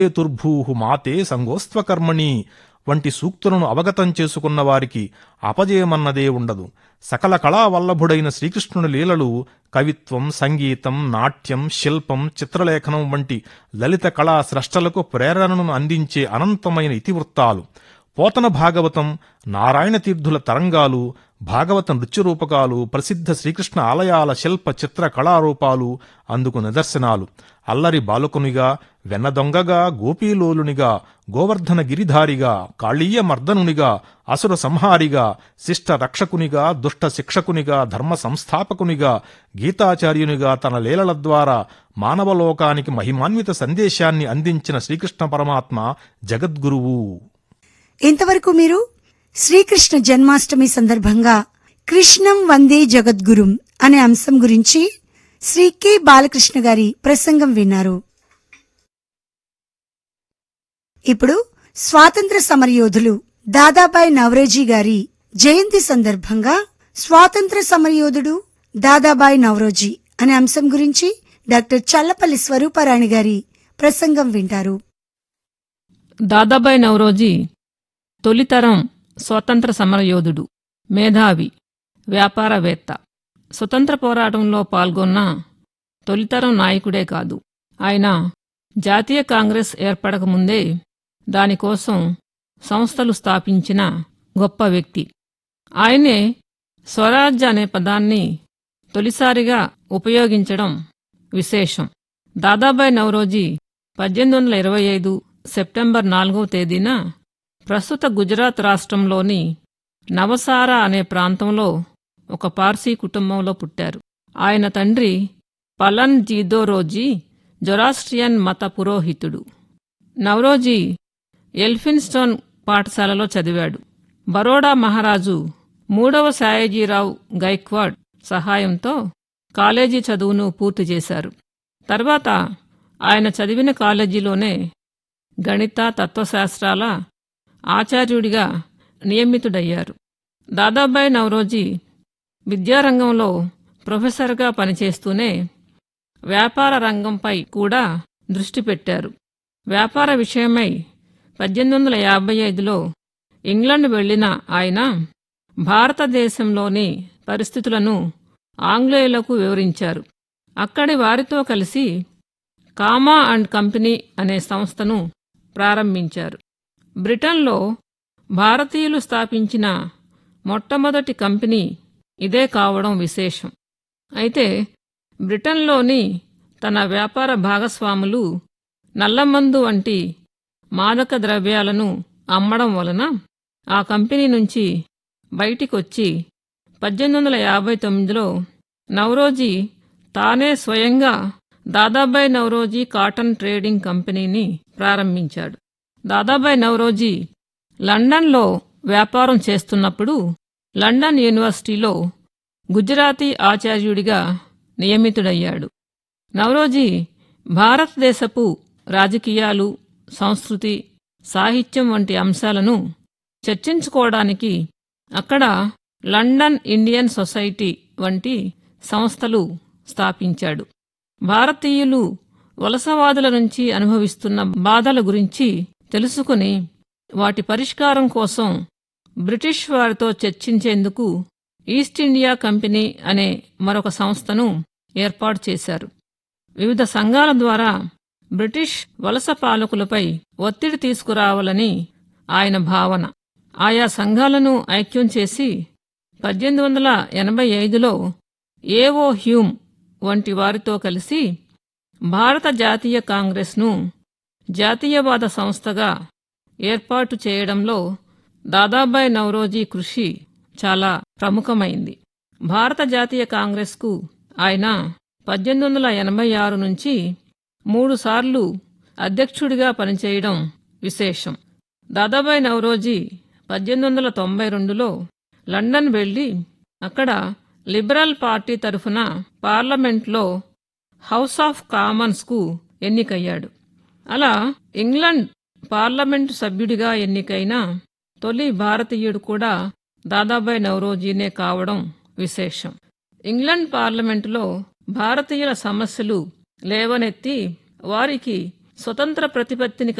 తుర్భూహు మాతే సంగోస్త్వకర్మణి వంటి సూక్తులను అవగతం చేసుకున్న వారికి అపజయమన్నదే ఉండదు సకల కళావల్లభుడైన శ్రీకృష్ణుని లీలలు కవిత్వం సంగీతం నాట్యం శిల్పం చిత్రలేఖనం వంటి లలిత కళా స్రష్టలకు ప్రేరణను అందించే అనంతమైన ఇతివృత్తాలు పోతన భాగవతం నారాయణ తీర్థుల తరంగాలు భాగవత నృత్యరూపకాలు ప్రసిద్ధ శ్రీకృష్ణ ఆలయాల శిల్ప చిత్ర కళారూపాలు అందుకు నిదర్శనాలు అల్లరి బాలకునిగా వెన్నదొంగగా గోపీలోలునిగా గోవర్ధన గిరిధారిగా కాళీయ మర్దనునిగా అసుర సంహారిగా శిష్ట రక్షకునిగా దుష్ట శిక్షకునిగా ధర్మ సంస్థాపకునిగా గీతాచార్యునిగా తన లీలల ద్వారా మానవలోకానికి మహిమాన్విత సందేశాన్ని అందించిన శ్రీకృష్ణ పరమాత్మ జగద్గురువు ఇంతవరకు మీరు శ్రీకృష్ణ జన్మాష్టమి సందర్భంగా కృష్ణం వందే జగద్గురుం అనే అంశం గురించి శ్రీ కె బాలకృష్ణ గారి ప్రసంగం విన్నారు ఇప్పుడు స్వాతంత్ర సమరయోధులు దాదాబాయ్ నవరోజీ గారి జయంతి సందర్భంగా స్వాతంత్ర సమరయోధుడు దాదాబాయ్ నవరోజీ అనే అంశం గురించి డాక్టర్ చల్లపల్లి స్వరూపారాణి గారి ప్రసంగం వింటారు దాదాబాయ్ నవరోజీ తొలితరం స్వాతంత్ర సమరయోధుడు మేధావి వ్యాపారవేత్త స్వతంత్ర పోరాటంలో పాల్గొన్న తొలితరం నాయకుడే కాదు ఆయన జాతీయ కాంగ్రెస్ ఏర్పడకముందే దానికోసం సంస్థలు స్థాపించిన గొప్ప వ్యక్తి ఆయనే స్వరాజ్య అనే పదాన్ని తొలిసారిగా ఉపయోగించడం విశేషం దాదాబాయ్ నవరోజీ పద్దెనిమిది వందల ఇరవై ఐదు సెప్టెంబర్ నాలుగవ తేదీన ప్రస్తుత గుజరాత్ రాష్ట్రంలోని నవసారా అనే ప్రాంతంలో ఒక పార్సీ కుటుంబంలో పుట్టారు ఆయన తండ్రి పలన్ జీదోరోజీ జొరాస్ట్రియన్ మత పురోహితుడు నవరోజీ ఎల్ఫిన్స్టోన్ పాఠశాలలో చదివాడు బరోడా మహారాజు మూడవ సాయాజీరావు గైక్వాడ్ సహాయంతో కాలేజీ చదువును పూర్తి చేశారు తర్వాత ఆయన చదివిన కాలేజీలోనే గణిత తత్వశాస్త్రాల ఆచార్యుడిగా నియమితుడయ్యారు దాదాబాయ్ నవరోజీ విద్యారంగంలో ప్రొఫెసర్గా పనిచేస్తూనే వ్యాపార రంగంపై కూడా దృష్టి పెట్టారు వ్యాపార విషయమై పద్దెనిమిది వందల యాభై ఐదులో ఇంగ్లండ్ వెళ్లిన ఆయన భారతదేశంలోని పరిస్థితులను ఆంగ్లేయులకు వివరించారు అక్కడి వారితో కలిసి కామా అండ్ కంపెనీ అనే సంస్థను ప్రారంభించారు బ్రిటన్లో భారతీయులు స్థాపించిన మొట్టమొదటి కంపెనీ ఇదే కావడం విశేషం అయితే బ్రిటన్లోని తన వ్యాపార భాగస్వాములు నల్లమందు వంటి మాదక ద్రవ్యాలను అమ్మడం వలన ఆ కంపెనీ నుంచి బయటికొచ్చి పద్దెనిమిది వందల యాభై తొమ్మిదిలో నవరోజీ తానే స్వయంగా దాదాబాయ్ నవరోజీ కాటన్ ట్రేడింగ్ కంపెనీని ప్రారంభించాడు దాదాబాయ్ నవరోజీ లండన్లో వ్యాపారం చేస్తున్నప్పుడు లండన్ యూనివర్సిటీలో గుజరాతీ ఆచార్యుడిగా నియమితుడయ్యాడు నవరోజీ భారతదేశపు రాజకీయాలు సంస్కృతి సాహిత్యం వంటి అంశాలను చర్చించుకోవడానికి అక్కడ లండన్ ఇండియన్ సొసైటీ వంటి సంస్థలు స్థాపించాడు భారతీయులు వలసవాదుల నుంచి అనుభవిస్తున్న బాధల గురించి తెలుసుకుని వాటి పరిష్కారం కోసం బ్రిటిష్ వారితో చర్చించేందుకు ఈస్ట్ ఇండియా కంపెనీ అనే మరొక సంస్థను ఏర్పాటు చేశారు వివిధ సంఘాల ద్వారా బ్రిటిష్ వలస పాలకులపై ఒత్తిడి తీసుకురావాలని ఆయన భావన ఆయా సంఘాలను ఐక్యం చేసి పద్దెనిమిది వందల ఎనభై ఐదులో ఏవో హ్యూమ్ వంటి వారితో కలిసి భారత జాతీయ కాంగ్రెస్ను జాతీయవాద సంస్థగా ఏర్పాటు చేయడంలో దాదాబాయ్ నవరోజీ కృషి చాలా ప్రముఖమైంది భారత జాతీయ కాంగ్రెస్కు ఆయన పద్దెనిమిది వందల ఎనభై ఆరు నుంచి మూడుసార్లు అధ్యక్షుడిగా పనిచేయడం విశేషం దాదాబాయ్ నవరోజీ పద్దెనిమిది వందల తొంభై రెండులో లండన్ వెళ్లి అక్కడ లిబరల్ పార్టీ తరఫున పార్లమెంట్లో హౌస్ ఆఫ్ కామన్స్కు ఎన్నికయ్యాడు అలా ఇంగ్లండ్ పార్లమెంటు సభ్యుడిగా ఎన్నికైన తొలి భారతీయుడు కూడా దాదాబాయ్ నవరోజీనే కావడం విశేషం ఇంగ్లండ్ పార్లమెంటులో భారతీయుల సమస్యలు లేవనెత్తి వారికి స్వతంత్ర ప్రతిపత్తిని